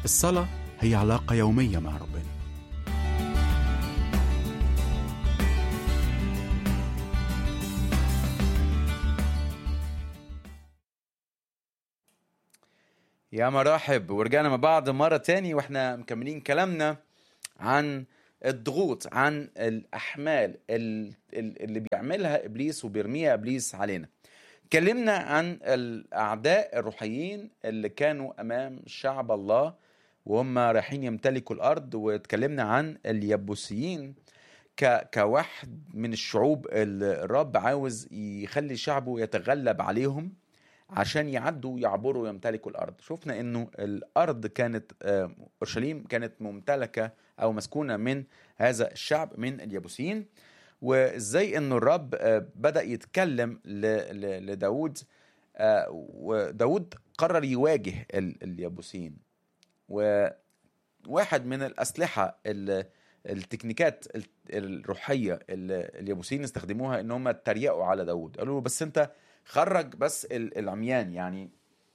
الصلاة هي علاقة يومية مع ربنا يا مرحب ورجعنا مع بعض مرة تاني واحنا مكملين كلامنا عن الضغوط عن الأحمال ال- ال- اللي بيعملها إبليس وبيرميها إبليس علينا اتكلمنا عن الأعداء الروحيين اللي كانوا أمام شعب الله وهم رايحين يمتلكوا الأرض واتكلمنا عن اليبوسيين ك... كواحد من الشعوب اللي الرب عاوز يخلي شعبه يتغلب عليهم عشان يعدوا يعبروا يمتلكوا الارض شفنا انه الارض كانت آه، اورشليم كانت ممتلكه او مسكونه من هذا الشعب من اليبوسيين وازاي انه الرب آه، بدا يتكلم ل- ل- لداود آه، وداود قرر يواجه ال- اليبوسيين وواحد من الاسلحه ال- التكنيكات ال- الروحيه اللي اليبوسيين استخدموها ان هم اتريقوا على داود قالوا له بس انت خرج بس ال- العميان يعني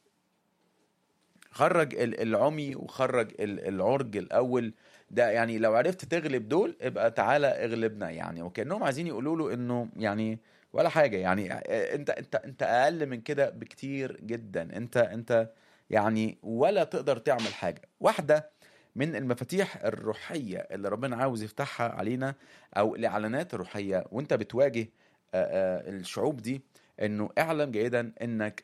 خرج ال- العمي وخرج ال- العرج الاول ده يعني لو عرفت تغلب دول ابقى تعالى اغلبنا يعني وكانهم عايزين يقولوا له انه يعني ولا حاجه يعني انت انت انت اقل من كده بكتير جدا انت انت يعني ولا تقدر تعمل حاجه واحده من المفاتيح الروحيه اللي ربنا عاوز يفتحها علينا او الاعلانات الروحيه وانت بتواجه آه، آه، الشعوب دي انه اعلم جيدا انك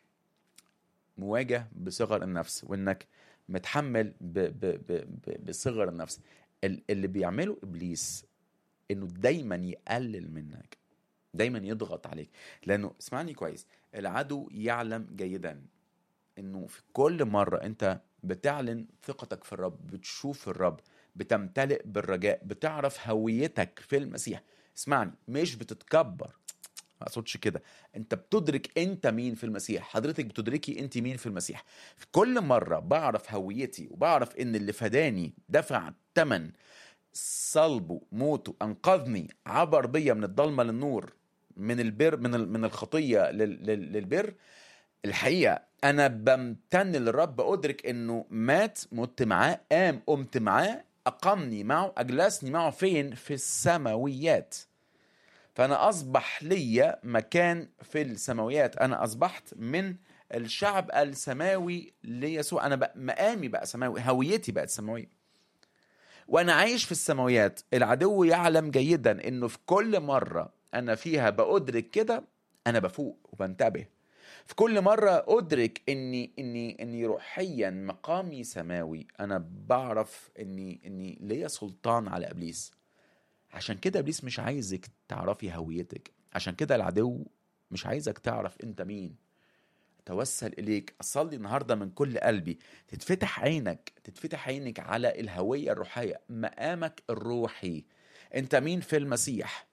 مواجه بصغر النفس وانك متحمل ب ب ب ب بصغر النفس ال- اللي بيعمله ابليس انه دايما يقلل منك دايما يضغط عليك لانه اسمعني كويس العدو يعلم جيدا انه في كل مره انت بتعلن ثقتك في الرب بتشوف الرب بتمتلئ بالرجاء بتعرف هويتك في المسيح اسمعني مش بتتكبر ما اقصدش كده انت بتدرك انت مين في المسيح حضرتك بتدركي انت مين في المسيح في كل مره بعرف هويتي وبعرف ان اللي فداني دفع ثمن صلبه موته انقذني عبر بيا من الضلمه للنور من البر من ال- من الخطيه لل- لل- للبر الحقيقه انا بمتن للرب ادرك انه مات مت معاه قام قمت معاه اقامني معه اجلسني معه فين في السماويات فانا اصبح ليا مكان في السماويات انا اصبحت من الشعب السماوي ليسوع انا بقى مقامي بقى سماوي هويتي بقت سماويه وانا عايش في السماويات العدو يعلم جيدا انه في كل مره انا فيها بادرك كده انا بفوق وبنتبه في كل مرة أدرك إني إني إني روحيا مقامي سماوي أنا بعرف إني إني ليا سلطان على إبليس عشان كده إبليس مش عايزك تعرفي هويتك عشان كده العدو مش عايزك تعرف أنت مين توسل إليك أصلي النهاردة من كل قلبي تتفتح عينك تتفتح عينك على الهوية الروحية مقامك الروحي أنت مين في المسيح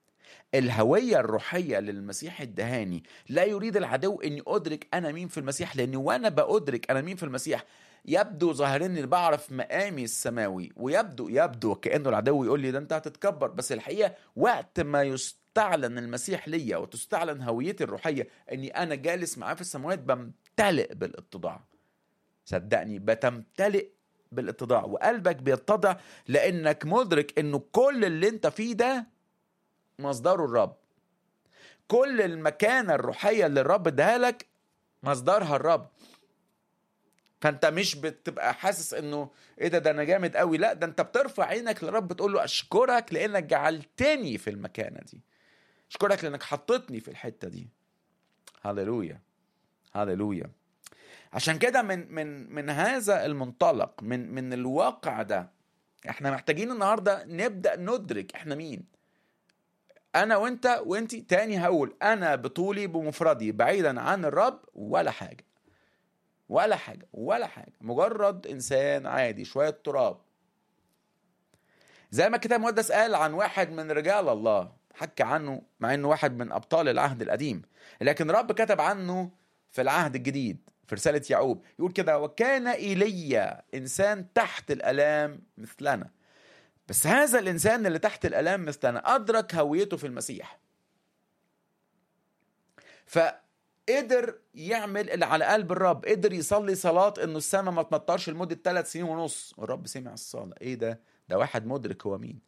الهوية الروحية للمسيح الدهاني لا يريد العدو اني ادرك انا مين في المسيح لاني وانا بادرك انا مين في المسيح يبدو ظاهرين اني بعرف مقامي السماوي ويبدو يبدو كانه العدو يقول لي ده انت هتتكبر بس الحقيقه وقت ما يستعلن المسيح ليا وتستعلن هويتي الروحيه اني انا جالس معاه في السماوات بمتلئ بالاتضاع صدقني بتمتلئ بالاتضاع وقلبك بيتضع لانك مدرك انه كل اللي انت فيه ده مصدره الرب كل المكانة الروحية اللي الرب اداها لك مصدرها الرب فانت مش بتبقى حاسس انه ايه ده ده انا جامد قوي لا ده انت بترفع عينك للرب تقول له اشكرك لانك جعلتني في المكانة دي اشكرك لانك حطيتني في الحتة دي هللويا هللويا عشان كده من من من هذا المنطلق من من الواقع ده احنا محتاجين النهارده نبدا ندرك احنا مين انا وانت وانتي تاني هقول انا بطولي بمفردي بعيدا عن الرب ولا حاجه ولا حاجه ولا حاجه مجرد انسان عادي شويه تراب زي ما الكتاب المقدس قال عن واحد من رجال الله حكى عنه مع انه واحد من ابطال العهد القديم لكن الرب كتب عنه في العهد الجديد في رساله يعقوب يقول كده وكان ايليا انسان تحت الالام مثلنا بس هذا الانسان اللي تحت الالام مثلنا ادرك هويته في المسيح ف قدر يعمل اللي على قلب الرب قدر يصلي صلاة انه السماء ما تمطرش لمدة ثلاث سنين ونص والرب سمع الصلاة ايه ده ده واحد مدرك هو مين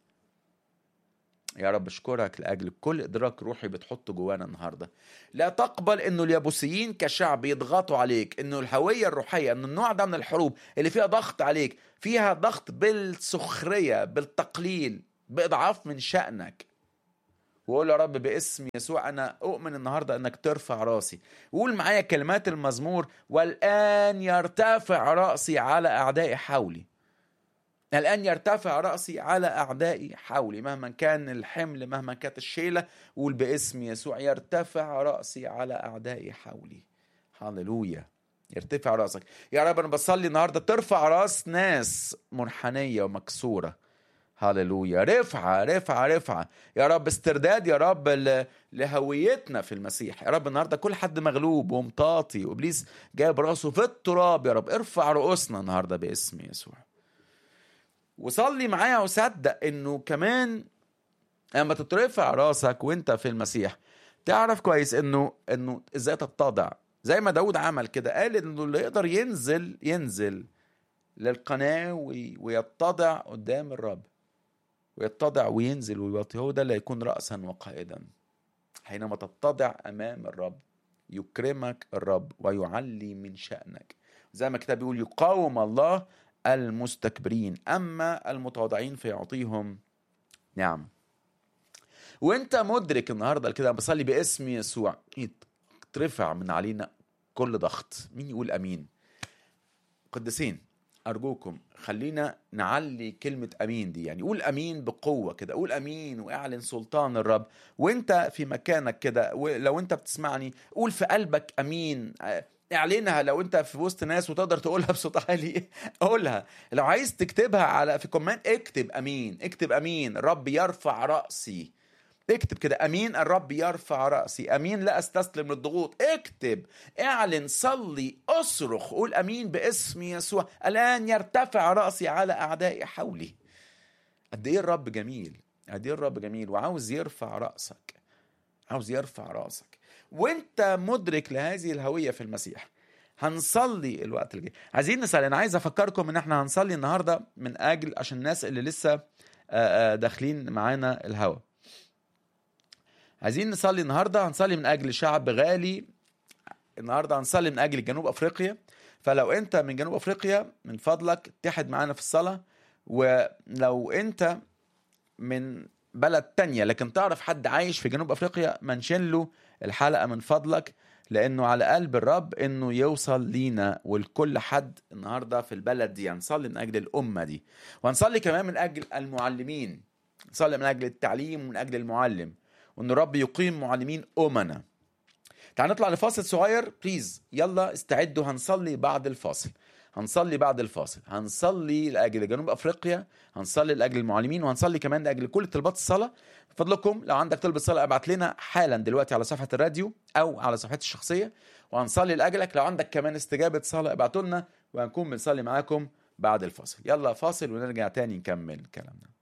يا رب اشكرك لاجل كل ادراك روحي بتحطه جوانا النهارده لا تقبل انه اليابوسيين كشعب يضغطوا عليك انه الهويه الروحيه انه النوع ده من الحروب اللي فيها ضغط عليك فيها ضغط بالسخريه بالتقليل باضعاف من شانك وقول يا رب باسم يسوع انا اؤمن النهارده انك ترفع راسي وقول معايا كلمات المزمور والان يرتفع راسي على اعدائي حولي الآن يرتفع رأسي على أعدائي حولي مهما كان الحمل مهما كانت الشيلة قول باسم يسوع يرتفع رأسي على أعدائي حولي هللويا يرتفع رأسك يا رب أنا بصلي النهاردة ترفع رأس ناس منحنية ومكسورة هللويا رفعة رفعة رفعة يا رب استرداد يا رب ل- لهويتنا في المسيح يا رب النهاردة كل حد مغلوب ومطاطي وإبليس جايب راسه في التراب يا رب ارفع رؤوسنا النهاردة باسم يسوع وصلي معايا وصدق انه كمان لما تترفع راسك وانت في المسيح تعرف كويس انه انه ازاي تتضع زي ما داود عمل كده قال انه اللي يقدر ينزل ينزل للقناة وي- ويتضع قدام الرب ويتضع وينزل ويوطي هو ده اللي يكون رأسا وقائدا حينما تتضع أمام الرب يكرمك الرب ويعلي من شأنك زي ما الكتاب بيقول يقاوم الله المستكبرين أما المتواضعين فيعطيهم نعم وانت مدرك النهارده كده بصلي باسم يسوع يترفع من علينا كل ضغط مين يقول امين قدسين ارجوكم خلينا نعلي كلمه امين دي يعني قول امين بقوه كده قول امين واعلن سلطان الرب وانت في مكانك كده ولو انت بتسمعني قول في قلبك امين اعلنها لو انت في وسط ناس وتقدر تقولها بصوت عالي قولها لو عايز تكتبها على في كومنت اكتب امين اكتب امين الرب يرفع راسي اكتب كده امين الرب يرفع راسي امين لا استسلم للضغوط اكتب اعلن صلي اصرخ قول امين باسم يسوع الان يرتفع راسي على اعدائي حولي قد ايه الرب جميل قد ايه الرب جميل وعاوز يرفع راسك عاوز يرفع راسك وانت مدرك لهذه الهويه في المسيح هنصلي الوقت الجاي عايزين نصلي انا عايز افكركم ان احنا هنصلي النهارده من اجل عشان الناس اللي لسه آه، آه، داخلين معانا الهوا عايزين نصلي النهارده هنصلي من اجل شعب غالي النهارده هنصلي من اجل جنوب افريقيا فلو انت من جنوب افريقيا من فضلك اتحد معانا في الصلاه ولو انت من بلد تانية لكن تعرف حد عايش في جنوب افريقيا منشن له الحلقه من فضلك لانه على قلب الرب انه يوصل لينا ولكل حد النهارده في البلد دي هنصلي من اجل الامه دي وهنصلي كمان من اجل المعلمين نصلي من اجل التعليم ومن اجل المعلم وان الرب يقيم معلمين امنا تعال نطلع لفاصل صغير بليز يلا استعدوا هنصلي بعد الفاصل هنصلي بعد الفاصل هنصلي لاجل جنوب افريقيا هنصلي لاجل المعلمين وهنصلي كمان لاجل كل طلبات الصلاه فضلكم لو عندك طلبة صلاة ابعت لنا حالا دلوقتي على صفحة الراديو أو على صفحتي الشخصية وهنصلي لأجلك لو عندك كمان استجابة صلاة ابعتوا لنا وهنكون بنصلي معاكم بعد الفاصل يلا فاصل ونرجع تاني نكمل كلامنا